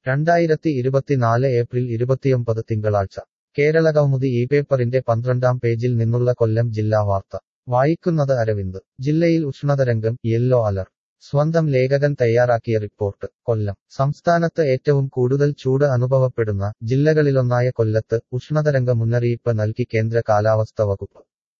രണ്ടായിരത്തി ഇരുപത്തിനാല് ഏപ്രിൽ ഇരുപത്തിയൊമ്പത് തിങ്കളാഴ്ച കേരളകൗമുദി ഈ പേപ്പറിന്റെ പന്ത്രണ്ടാം പേജിൽ നിന്നുള്ള കൊല്ലം ജില്ലാ വാർത്ത വായിക്കുന്നത് അരവിന്ദ് ജില്ലയിൽ ഉഷ്ണതരംഗം യെല്ലോ അലർട്ട് സ്വന്തം ലേഖകൻ തയ്യാറാക്കിയ റിപ്പോർട്ട് കൊല്ലം സംസ്ഥാനത്ത് ഏറ്റവും കൂടുതൽ ചൂട് അനുഭവപ്പെടുന്ന ജില്ലകളിലൊന്നായ കൊല്ലത്ത് ഉഷ്ണതരംഗ മുന്നറിയിപ്പ് നൽകി കേന്ദ്ര കാലാവസ്ഥ വകുപ്പ്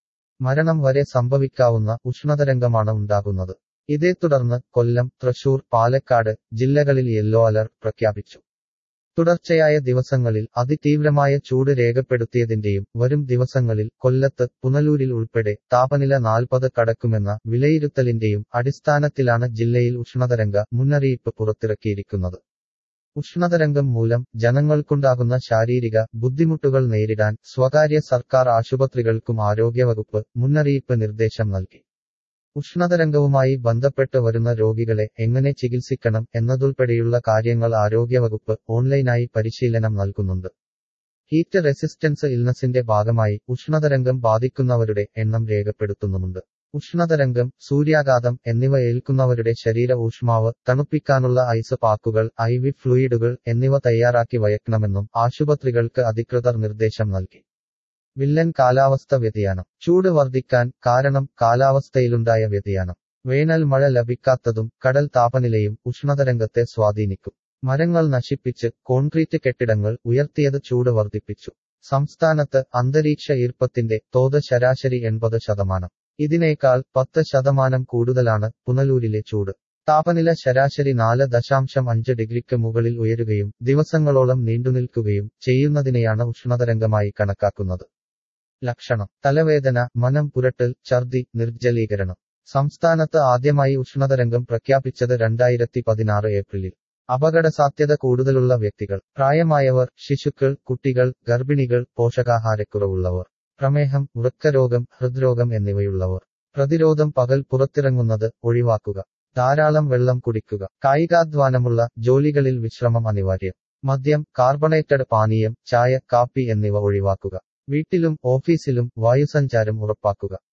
മരണം വരെ സംഭവിക്കാവുന്ന ഉഷ്ണതരംഗമാണ് ഉണ്ടാകുന്നത് ഇതേ തുടർന്ന് കൊല്ലം തൃശൂർ പാലക്കാട് ജില്ലകളിൽ യെല്ലോ അലർട്ട് പ്രഖ്യാപിച്ചു തുടർച്ചയായ ദിവസങ്ങളിൽ അതിതീവ്രമായ ചൂട് രേഖപ്പെടുത്തിയതിന്റെയും വരും ദിവസങ്ങളിൽ കൊല്ലത്ത് പുനലൂരിൽ ഉൾപ്പെടെ താപനില നാൽപ്പത് കടക്കുമെന്ന വിലയിരുത്തലിന്റെയും അടിസ്ഥാനത്തിലാണ് ജില്ലയിൽ ഉഷ്ണതരംഗ മുന്നറിയിപ്പ് പുറത്തിറക്കിയിരിക്കുന്നത് ഉഷ്ണതരംഗം മൂലം ജനങ്ങൾക്കുണ്ടാകുന്ന ശാരീരിക ബുദ്ധിമുട്ടുകൾ നേരിടാൻ സ്വകാര്യ സർക്കാർ ആശുപത്രികൾക്കും ആരോഗ്യവകുപ്പ് മുന്നറിയിപ്പ് നിർദ്ദേശം നൽകി ഉഷ്ണതരംഗവുമായി ബന്ധപ്പെട്ട് വരുന്ന രോഗികളെ എങ്ങനെ ചികിത്സിക്കണം എന്നതുൾപ്പെടെയുള്ള കാര്യങ്ങൾ ആരോഗ്യവകുപ്പ് ഓൺലൈനായി പരിശീലനം നൽകുന്നുണ്ട് ഹീറ്റ് റെസിസ്റ്റൻസ് ഇൽനസിന്റെ ഭാഗമായി ഉഷ്ണതരംഗം ബാധിക്കുന്നവരുടെ എണ്ണം രേഖപ്പെടുത്തുന്നുമുണ്ട് ഉഷ്ണതരംഗം സൂര്യാഘാതം എന്നിവ ഏൽക്കുന്നവരുടെ ശരീര ഊഷ്മാവ് തണുപ്പിക്കാനുള്ള ഐസ് പാക്കുകൾ ഐ വി ഫ്ലൂയിഡുകൾ എന്നിവ തയ്യാറാക്കി വയ്ക്കണമെന്നും ആശുപത്രികൾക്ക് അധികൃതർ നിർദ്ദേശം നൽകി വില്ലൻ കാലാവസ്ഥ വ്യതിയാനം ചൂട് വർദ്ധിക്കാൻ കാരണം കാലാവസ്ഥയിലുണ്ടായ വ്യതിയാനം വേനൽ മഴ ലഭിക്കാത്തതും കടൽ താപനിലയും ഉഷ്ണതരംഗത്തെ സ്വാധീനിക്കും മരങ്ങൾ നശിപ്പിച്ച് കോൺക്രീറ്റ് കെട്ടിടങ്ങൾ ഉയർത്തിയത് ചൂട് വർദ്ധിപ്പിച്ചു സംസ്ഥാനത്ത് അന്തരീക്ഷ ഈർപ്പത്തിന്റെ തോത് ശരാശരി എൺപത് ശതമാനം ഇതിനേക്കാൾ പത്ത് ശതമാനം കൂടുതലാണ് പുനലൂരിലെ ചൂട് താപനില ശരാശരി നാല് ദശാംശം അഞ്ച് ഡിഗ്രിക്ക് മുകളിൽ ഉയരുകയും ദിവസങ്ങളോളം നീണ്ടുനിൽക്കുകയും ചെയ്യുന്നതിനെയാണ് ഉഷ്ണതരംഗമായി കണക്കാക്കുന്നത് ലക്ഷണം തലവേദന മനം പുരട്ടൽ ഛർദി നിർജ്ജലീകരണം സംസ്ഥാനത്ത് ആദ്യമായി ഉഷ്ണതരംഗം പ്രഖ്യാപിച്ചത് രണ്ടായിരത്തി പതിനാറ് ഏപ്രിലിൽ അപകടസാധ്യത കൂടുതലുള്ള വ്യക്തികൾ പ്രായമായവർ ശിശുക്കൾ കുട്ടികൾ ഗർഭിണികൾ പോഷകാഹാരക്കുറവുള്ളവർ പ്രമേഹം വൃക്കരോഗം ഹൃദ്രോഗം എന്നിവയുള്ളവർ പ്രതിരോധം പകൽ പുറത്തിറങ്ങുന്നത് ഒഴിവാക്കുക ധാരാളം വെള്ളം കുടിക്കുക കായികാധ്വാനമുള്ള ജോലികളിൽ വിശ്രമം അനിവാര്യം മദ്യം കാർബണേറ്റഡ് പാനീയം ചായ കാപ്പി എന്നിവ ഒഴിവാക്കുക വീട്ടിലും ഓഫീസിലും വായുസഞ്ചാരം ഉറപ്പാക്കുക